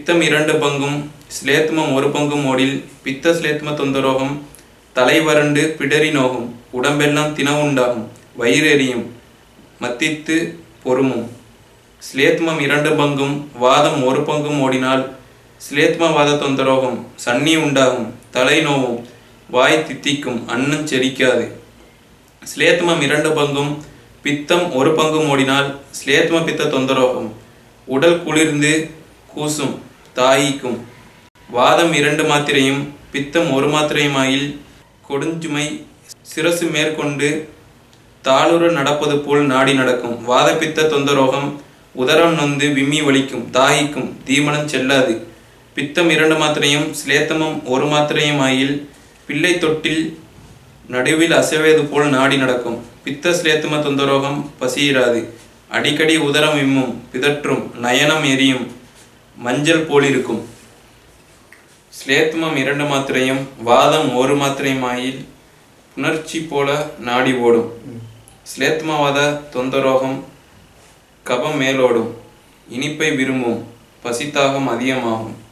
பித்தம் இரண்டு பங்கும் ஸ்லேத்மம் ஒரு பங்கும் ஓடில் பித்த ஸ்லேத்ம தொந்தரோகம் தலை வறண்டு பிடரி நோகும் உடம்பெல்லாம் தினவுண்டாகும் வயிறெறியும் மத்தித்து பொறுமும் ஸ்லேத்மம் இரண்டு பங்கும் வாதம் ஒரு பங்கும் ஓடினால் ஸ்லேத்மவாத தொந்தரோகம் சன்னி உண்டாகும் தலை நோவும் வாய் தித்திக்கும் அன்னம் செரிக்காது ஸ்லேத்மம் இரண்டு பங்கும் பித்தம் ஒரு பங்கும் ஓடினால் ஸ்லேத்ம பித்த தொந்தரோகம் உடல் குளிர்ந்து கூசும் தாயிக்கும் வாதம் இரண்டு மாத்திரையும் பித்தம் ஒரு மாத்திரையுமாயில் கொடுஞ்சுமை சிரசு மேற்கொண்டு தாளுர நடப்பது போல் நாடி நடக்கும் வாதப்பித்த தொந்தரோகம் உதரம் நொந்து விம்மி வலிக்கும் தாகிக்கும் தீமனம் செல்லாது பித்தம் இரண்டு மாத்திரையும் ஸ்லேத்தமும் ஒரு மாத்திரையும் ஆயில் பிள்ளை தொட்டில் நடுவில் அசைவது போல் நாடி நடக்கும் பித்த ஸ்லேத்தும தொந்தரோகம் பசியிராது அடிக்கடி உதரம் விம்மும் பிதற்றும் நயனம் எரியும் மஞ்சள் போலிருக்கும் ஸ்லேத்துமம் இரண்டு மாத்திரையும் வாதம் ஒரு மாத்திரையுமாயில் புணர்ச்சி போல நாடி ஓடும் ஸ்லேத்மவாத தொந்தரோகம் கபம் மேலோடும் இனிப்பை விரும்பும் பசித்தாகம் அதிகமாகும்